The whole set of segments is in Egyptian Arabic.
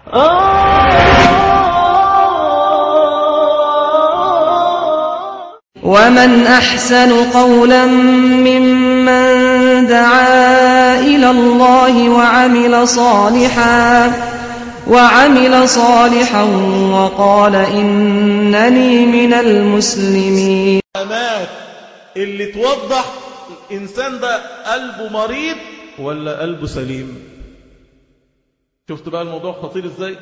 ومن أحسن قولا ممن دعا إلى الله وعمل صالحا وعمل صالحا وقال إنني من المسلمين علامات اللي توضح الإنسان ده قلبه مريض ولا قلبه سليم شفت بقى الموضوع خطير ازاي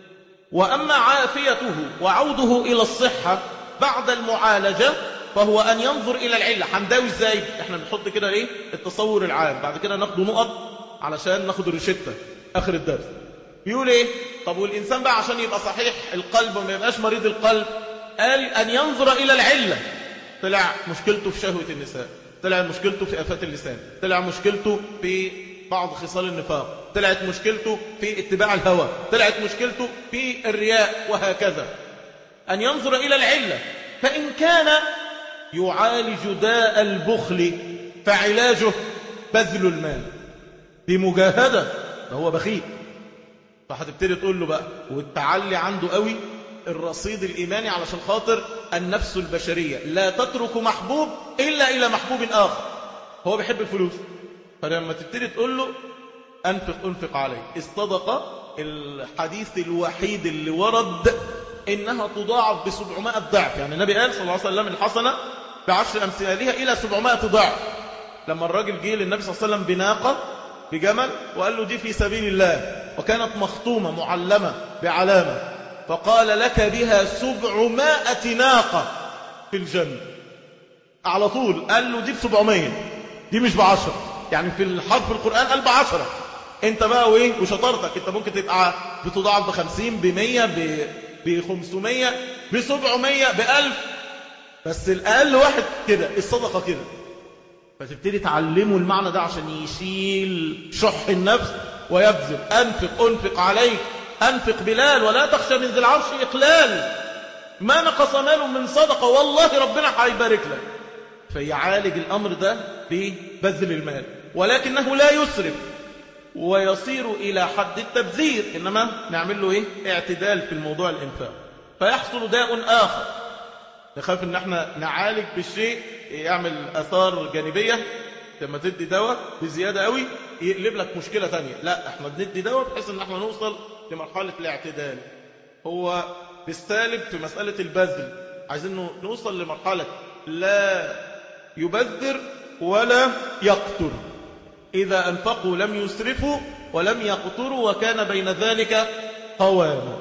وأما عافيته وعوده إلى الصحة بعد المعالجة فهو أن ينظر إلى العلة هنداوي ازاي احنا بنحط كده ايه التصور العام بعد كده ناخد نقط علشان ناخد الروشتة آخر الدرس بيقول ايه طب والإنسان بقى عشان يبقى صحيح القلب وما يبقاش مريض القلب قال أن ينظر إلى العلة طلع مشكلته في شهوة النساء طلع مشكلته في آفات اللسان طلع مشكلته في بعض خصال النفاق طلعت مشكلته في اتباع الهوى طلعت مشكلته في الرياء وهكذا أن ينظر إلى العلة فإن كان يعالج داء البخل فعلاجه بذل المال بمجاهدة ده هو بخيل فهتبتدي تقول له بقى والتعلي عنده قوي الرصيد الإيماني علشان خاطر النفس البشرية لا تترك محبوب إلا إلى محبوب آخر هو بيحب الفلوس فلما تبتدي تقول له أنفق أنفق عليه الصدقة الحديث الوحيد اللي ورد إنها تضاعف بسبعمائة ضعف يعني النبي قال صلى الله عليه وسلم الحسنة بعشر أمثالها إلى سبعمائة ضعف لما الراجل جه للنبي صلى الله عليه وسلم بناقة بجمل وقال له دي في سبيل الله وكانت مخطومة معلمة بعلامة فقال لك بها سبعمائة ناقة في الجنة على طول قال له دي بسبعمية دي مش بعشرة يعني في الحرف القرآن قال بعشرة انت بقى وايه وشطارتك انت ممكن تبقى بتضاعف بخمسين بمية بخمسمية بسبعمية بألف بس الأقل واحد كده الصدقة كده فتبتدي تعلمه المعنى ده عشان يشيل شح النفس ويبذل أنفق أنفق عليك أنفق بلال ولا تخشى من ذي العرش إقلال ما نقص مال من صدقة والله ربنا هيبارك لك فيعالج الأمر ده ببذل المال ولكنه لا يسرف ويصير إلى حد التبذير إنما نعمل له إيه؟ اعتدال في الموضوع الإنفاق فيحصل داء آخر نخاف ان احنا نعالج بالشيء يعمل اثار جانبية لما تدي دواء بزيادة قوي يقلب لك مشكلة تانية لا احنا بندي دواء بحيث ان احنا نوصل لمرحلة الاعتدال هو بالسالب في مسألة البذل عايزين نوصل لمرحلة لا يبذر ولا يقتر إذا أنفقوا لم يسرفوا ولم يقتروا وكان بين ذلك قواما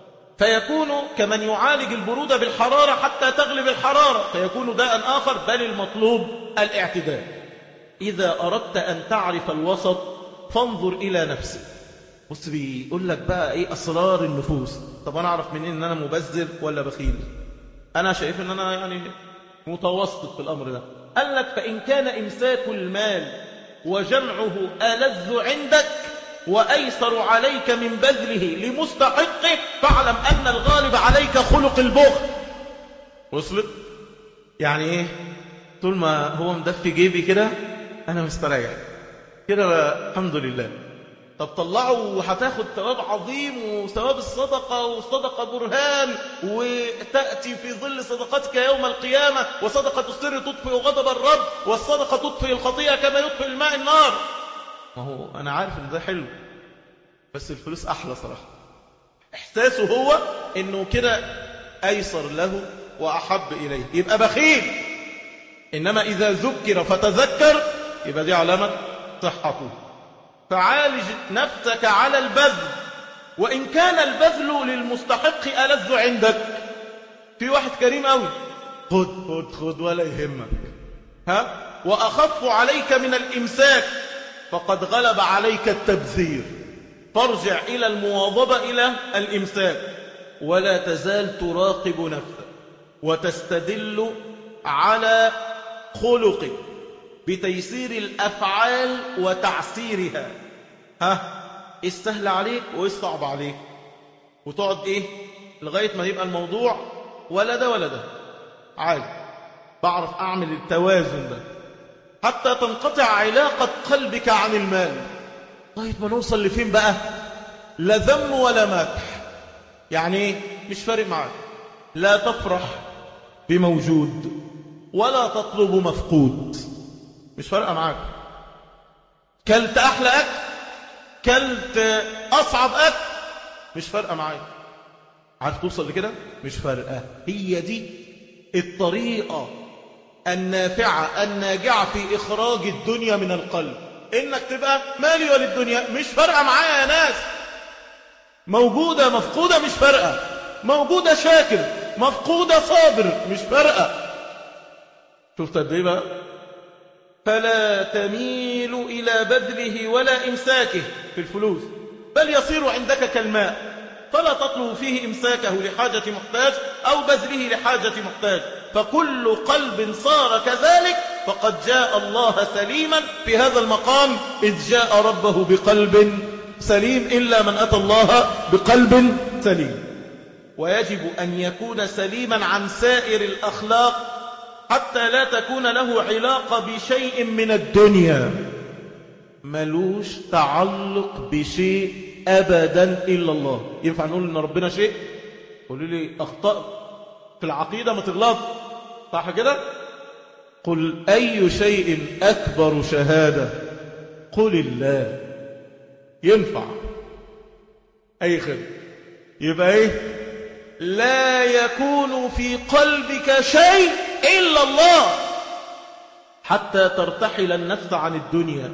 فيكون كمن يعالج البرودة بالحرارة حتى تغلب الحرارة فيكون داء آخر بل المطلوب الاعتدال إذا أردت أن تعرف الوسط فانظر إلى نفسك بص بيقول لك بقى إيه أسرار النفوس طب أنا أعرف منين أن أنا مبذر ولا بخيل أنا شايف أن أنا يعني متوسط في الأمر ده قال لك فإن كان إمساك المال وجمعه ألذ عندك وأيسر عليك من بذله لمستحقه فاعلم أن الغالب عليك خلق البخل وصلت يعني ايه طول ما هو مدفي جيبي كده أنا مستريح كده الحمد لله طب طلعوا وهتاخد ثواب عظيم وثواب الصدقة والصدقة برهان وتأتي في ظل صدقتك يوم القيامة وصدقة السر تطفئ غضب الرب والصدقة تطفئ الخطيئة كما يطفئ الماء النار ما هو أنا عارف إن ده حلو بس الفلوس أحلى صراحة إحساسه هو إنه كده أيسر له وأحب إليه يبقى بخيل إنما إذا ذكر فتذكر يبقى دي علامة صحته فعالج نفسك على البذل وإن كان البذل للمستحق ألذ عندك في واحد كريم أوي خد خد خد ولا يهمك ها وأخف عليك من الإمساك فقد غلب عليك التبذير فارجع إلى المواظبة إلى الإمساك ولا تزال تراقب نفسك وتستدل على خلقك بتيسير الأفعال وتعسيرها ها السهل عليك والصعب عليك وتقعد إيه لغاية ما يبقى الموضوع ولا ده ولا ده عادي بعرف أعمل التوازن ده حتى تنقطع علاقة قلبك عن المال طيب ما نوصل لفين بقى لا ذم ولا مدح يعني ايه مش فارق معاك لا تفرح بموجود ولا تطلب مفقود مش فارقه معاك كلت احلى اكل كلت اصعب اكل مش فارقه معاك عارف توصل لكده مش فارقه هي دي الطريقه النافعه الناجعه في اخراج الدنيا من القلب انك تبقى مالي وللدنيا مش فارقه معايا يا ناس موجوده مفقوده مش فارقه موجوده شاكر مفقوده صابر مش فارقه شفت قد ايه بقى فلا تميل إلى بذله ولا إمساكه في الفلوس بل يصير عندك كالماء فلا تطلب فيه إمساكه لحاجة محتاج أو بذله لحاجة محتاج فكل قلب صار كذلك فقد جاء الله سليما في هذا المقام إذ جاء ربه بقلب سليم إلا من أتى الله بقلب سليم ويجب أن يكون سليما عن سائر الأخلاق حتى لا تكون له علاقة بشيء من الدنيا ملوش تعلق بشيء أبدا إلا الله ينفع نقول إن ربنا شيء قولوا لي أخطأت في العقيدة ما تغلط صح كده قل أي شيء أكبر شهادة قل الله ينفع أي خير يبقى إيه لا يكون في قلبك شيء إلا الله حتى ترتحل النفس عن الدنيا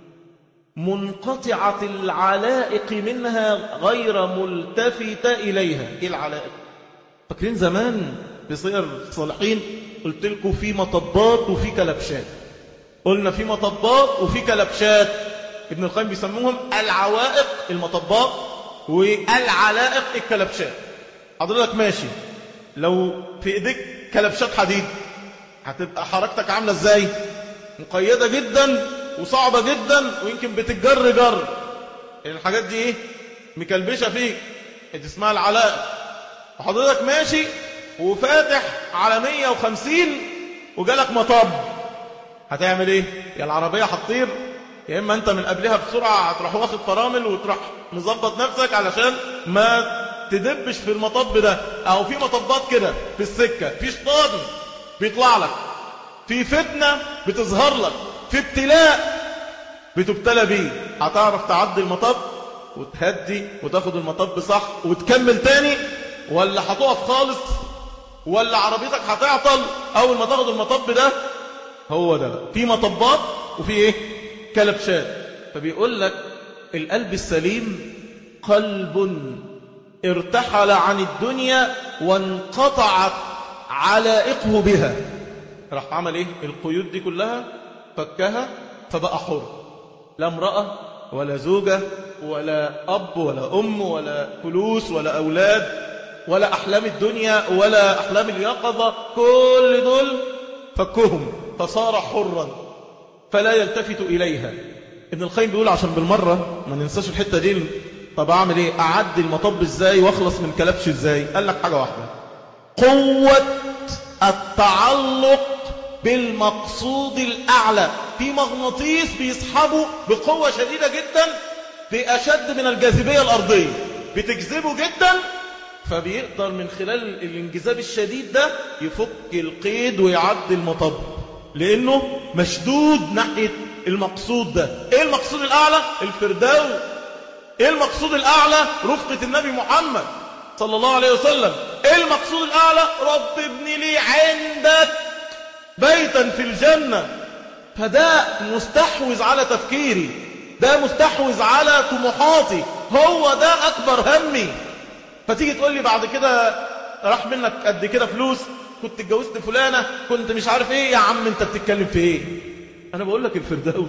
منقطعة العلائق منها غير ملتفتة إليها إيه العلائق فاكرين زمان في صير الصالحين قلت لكم في مطبات وفي كلبشات قلنا في مطبات وفي كلبشات ابن القيم بيسموهم العوائق المطبات والعلائق الكلبشات حضرتك ماشي لو في ايديك كلبشات حديد هتبقى حركتك عاملة ازاي مقيدة جدا وصعبة جدا ويمكن بتتجر جر الحاجات دي ايه مكلبشة فيك دي اسمها العلائق وحضرتك ماشي وفاتح على 150 وجالك مطب هتعمل ايه يا العربية هتطير يا اما انت من قبلها بسرعة هتروح واخد فرامل وتروح مظبط نفسك علشان ما تدبش في المطب ده او في مطبات كده في السكة في شيطان بيطلع لك في فتنة بتظهر لك في ابتلاء بتبتلى بيه هتعرف تعدي المطب وتهدي وتاخد المطب صح وتكمل تاني ولا هتقف خالص ولا عربيتك هتعطل اول ما تاخد المطب ده هو ده بقى. في مطبات وفي ايه كلبشات فبيقول لك القلب السليم قلب ارتحل عن الدنيا وانقطعت علائقه بها راح عمل ايه القيود دي كلها فكها فبقى حر لا امرأة ولا زوجة ولا أب ولا أم ولا فلوس ولا أولاد ولا أحلام الدنيا ولا أحلام اليقظة كل دول فكهم فصار حرا فلا يلتفت إليها ابن القيم بيقول عشان بالمرة ما ننساش الحتة دي طب أعمل إيه أعدي المطب إزاي وأخلص من كلبش إزاي قال لك حاجة واحدة قوة التعلق بالمقصود الأعلى في مغناطيس بيسحبه بقوة شديدة جدا بأشد من الجاذبية الأرضية بتجذبه جدا فبيقدر من خلال الانجذاب الشديد ده يفك القيد ويعدي المطب لأنه مشدود ناحية المقصود ده ايه المقصود الأعلى الفردوس ايه المقصود الأعلى رفقة النبي محمد صلى الله عليه وسلم ايه المقصود الأعلى رب ابن لي عندك بيتا في الجنة فده مستحوذ على تفكيري ده مستحوذ على طموحاتي هو ده أكبر همي فتيجي تقول لي بعد كده راح منك قد كده فلوس كنت اتجوزت فلانة كنت مش عارف ايه يا عم انت بتتكلم في ايه انا بقول لك الفردوس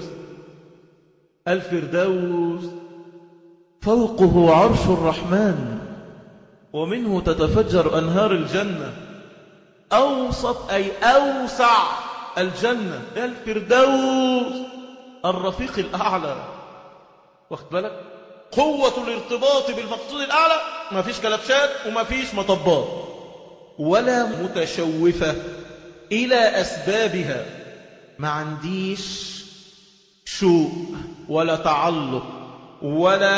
الفردوس فوقه عرش الرحمن ومنه تتفجر أنهار الجنة أوسط أي أوسع الجنة الفردوس الرفيق الأعلى واخد بالك قوة الارتباط بالمقصود الأعلى ما فيش كلبشات وما فيش مطبات ولا متشوفة إلى أسبابها ما عنديش شوق ولا تعلق ولا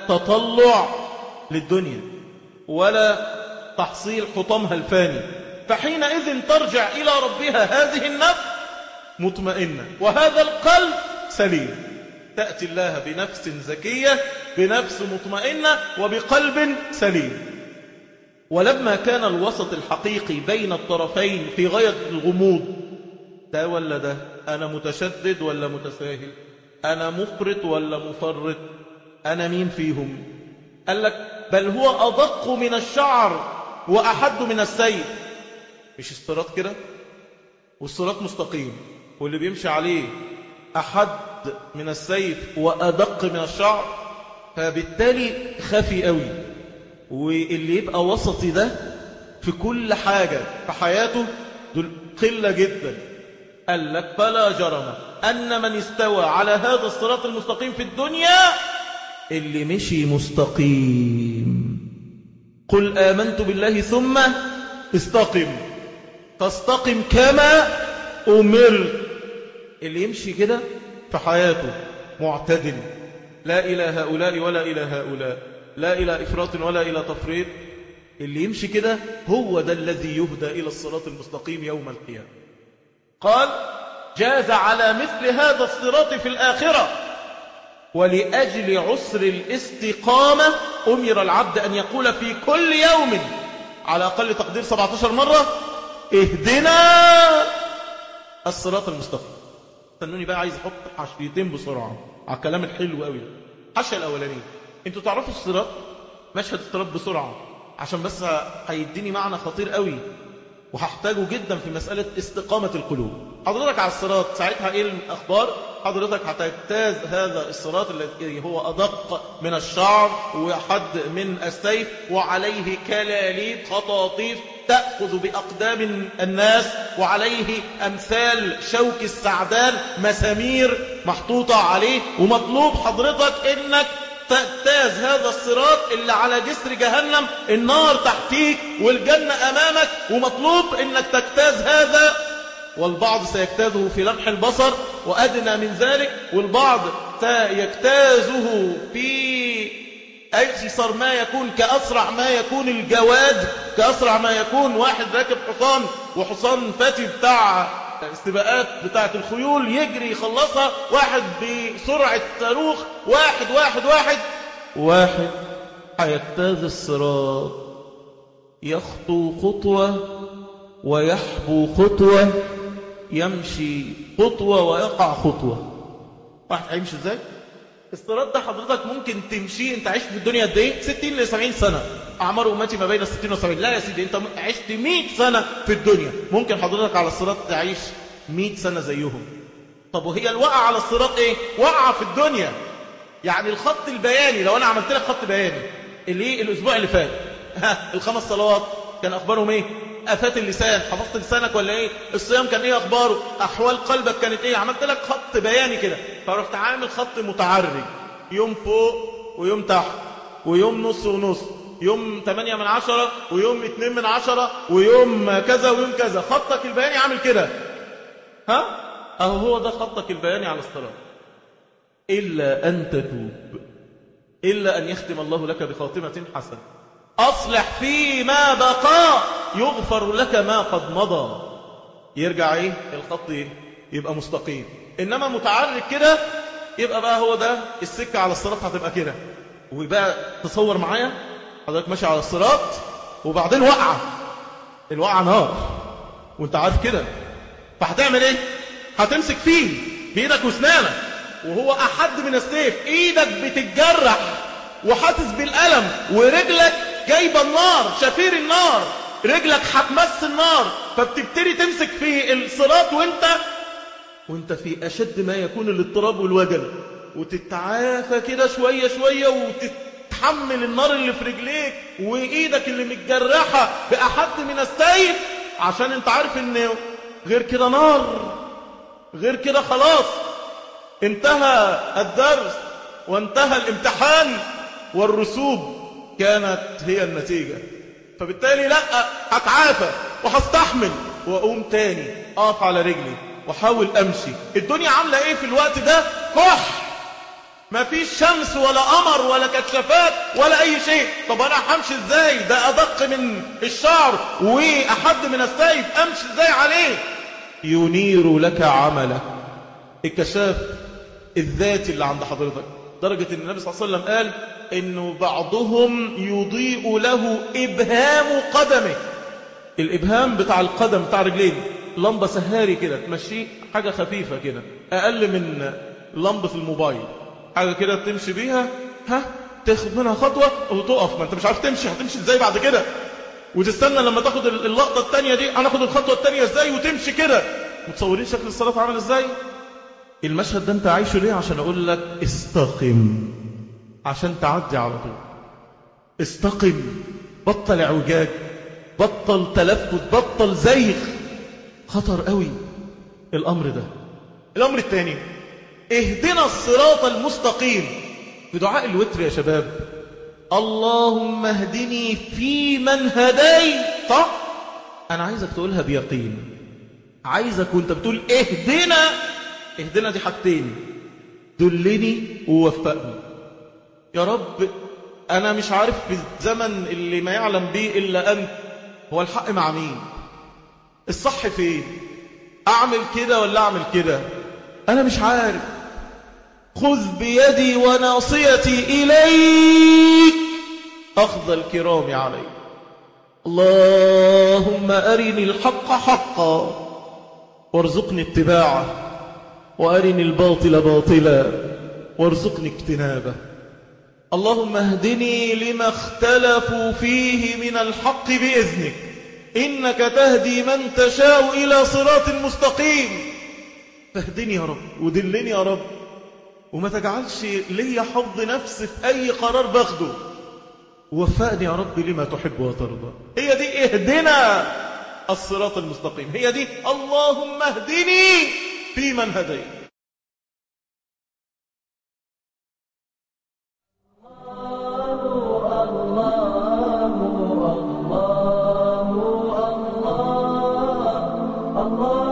تطلع للدنيا ولا تحصيل حطامها الفاني فحينئذ ترجع إلى ربها هذه النفس مطمئنة وهذا القلب سليم تأتي الله بنفس زكية بنفس مطمئنة وبقلب سليم ولما كان الوسط الحقيقي بين الطرفين في غاية الغموض ده ولا ده أنا متشدد ولا متساهل أنا مفرط ولا مفرط أنا مين فيهم قال لك بل هو أدق من الشعر وأحد من السيف مش الصراط كده والصراط مستقيم واللي بيمشي عليه أحد من السيف وأدق من الشعر فبالتالي خفي قوي واللي يبقى وسطي ده في كل حاجة في حياته دول قلة جدا قال لك فلا جرم أن من استوى على هذا الصراط المستقيم في الدنيا اللي مشي مستقيم قل آمنت بالله ثم استقم فاستقم كما أمرت اللي يمشي كده في حياته معتدل لا إلى هؤلاء ولا إلى هؤلاء لا إلى إفراط ولا إلى تفريط اللي يمشي كده هو ده الذي يهدى إلى الصراط المستقيم يوم القيامة قال جاز على مثل هذا الصراط في الآخرة ولأجل عسر الاستقامة أمر العبد أن يقول في كل يوم على أقل تقدير 17 مرة اهدنا الصراط المستقيم استنوني بقى عايز احط حشيتين بسرعة على الكلام الحلو قوي الحشة الأولانية انتوا تعرفوا الصراط مشهد الصراط بسرعة عشان بس هيديني معنى خطير قوي وهحتاجه جدا في مسألة استقامة القلوب حضرتك على الصراط ساعتها ايه الأخبار حضرتك هتجتاز هذا الصراط الذي هو أدق من الشعر وحد من السيف وعليه كلاليب خطاطيف تأخذ بأقدام الناس وعليه أمثال شوك السعدان مسامير محطوطة عليه ومطلوب حضرتك إنك تجتاز هذا الصراط اللي على جسر جهنم النار تحتيك والجنة أمامك ومطلوب إنك تجتاز هذا والبعض سيجتازه في لمح البصر وأدنى من ذلك والبعض سيجتازه في أيسر ما يكون كأسرع ما يكون الجواد كأسرع ما يكون واحد راكب حصان وحصان فاتي بتاع السباقات بتاعة الخيول يجري يخلصها واحد بسرعة صاروخ واحد واحد واحد واحد هيجتاز الصراط يخطو خطوة ويحبو خطوة يمشي خطوة ويقع خطوة واحد هيمشي ازاي الصراط ده حضرتك ممكن تمشي انت عشت في الدنيا قد ايه 60 ل 70 سنه اعمار امتي ما بين ال 60 و 70 لا يا سيدي انت عشت 100 سنه في الدنيا ممكن حضرتك على الصراط تعيش 100 سنه زيهم طب وهي الوقعه على الصراط ايه وقعه في الدنيا يعني الخط البياني لو انا عملت لك خط بياني اللي الاسبوع اللي فات ها الخمس صلوات كان اخبارهم ايه افات اللسان حفظت لسانك ولا ايه الصيام كان ايه اخباره احوال قلبك كانت ايه عملت لك خط بياني كده فرحت عامل خط متعرج يوم فوق ويوم تحت ويوم نص ونص يوم 8 من عشرة ويوم 2 من عشرة ويوم كذا ويوم كذا خطك البياني عامل كده ها اهو هو ده خطك البياني على الصلاة إلا أن تتوب إلا أن يختم الله لك بخاتمة حسنة أصلح فيما بقى يغفر لك ما قد مضى يرجع ايه الخط ايه يبقى مستقيم انما متعرج كده يبقى بقى هو ده السكة على الصراط هتبقى كده وبقى تصور معايا حضرتك ماشي على الصراط وبعدين وقعة الوقعة نار وانت عارف كده فهتعمل ايه هتمسك فيه بايدك واسنانك وهو احد من السيف ايدك بتتجرح وحاسس بالالم ورجلك جايبه النار شفير النار رجلك هتمس النار فبتبتدي تمسك في الصراط وانت وانت في اشد ما يكون الاضطراب والوجل وتتعافى كده شويه شويه وتتحمل النار اللي في رجليك وايدك اللي متجرحه باحد من السيف عشان انت عارف ان غير كده نار غير كده خلاص انتهى الدرس وانتهى الامتحان والرسوب كانت هي النتيجة فبالتالي لا هتعافى وهستحمل واقوم تاني اقف على رجلي واحاول امشي الدنيا عاملة ايه في الوقت ده كح ما فيش شمس ولا قمر ولا كشافات ولا اي شيء طب انا همشي ازاي ده ادق من الشعر واحد من السيف امشي ازاي عليه ينير لك عملك الكشاف الذاتي اللي عند حضرتك درجة ان النبي صلى الله عليه وسلم قال انه بعضهم يضيء له ابهام قدمه الابهام بتاع القدم بتاع رجلين لمبة سهاري كده تمشيه حاجة خفيفة كده اقل من لمبة الموبايل حاجة كده تمشي بيها ها تاخد منها خطوة وتقف ما انت مش عارف تمشي هتمشي ازاي بعد كده وتستنى لما تاخد اللقطة التانية دي هناخد الخطوة التانية ازاي وتمشي كده متصورين شكل الصلاة عامل ازاي المشهد ده انت عايشه ليه عشان اقول لك استقم عشان تعدي على طول استقم بطل اعوجاج بطل تلفت بطل زيغ خطر قوي الامر ده الامر الثاني اهدنا الصراط المستقيم في دعاء الوتر يا شباب اللهم اهدني في من هديت صح انا عايزك تقولها بيقين عايزك وانت بتقول اهدنا اهدنا دي حاجتين دلني ووفقني يا رب انا مش عارف في الزمن اللي ما يعلم به الا انت هو الحق مع مين الصح فين اعمل كده ولا اعمل كده انا مش عارف خذ بيدي وناصيتي اليك اخذ الكرام عليك اللهم ارني الحق حقا وارزقني اتباعه وارني الباطل باطلا وارزقني اجتنابه اللهم اهدني لما اختلفوا فيه من الحق بإذنك إنك تهدي من تشاء إلى صراط مستقيم فاهدني يا رب ودلني يا رب وما تجعلش لي حظ نفس في أي قرار باخده وفقني يا رب لما تحب وترضى هي دي اهدنا الصراط المستقيم هي دي اللهم اهدني في من هديت الله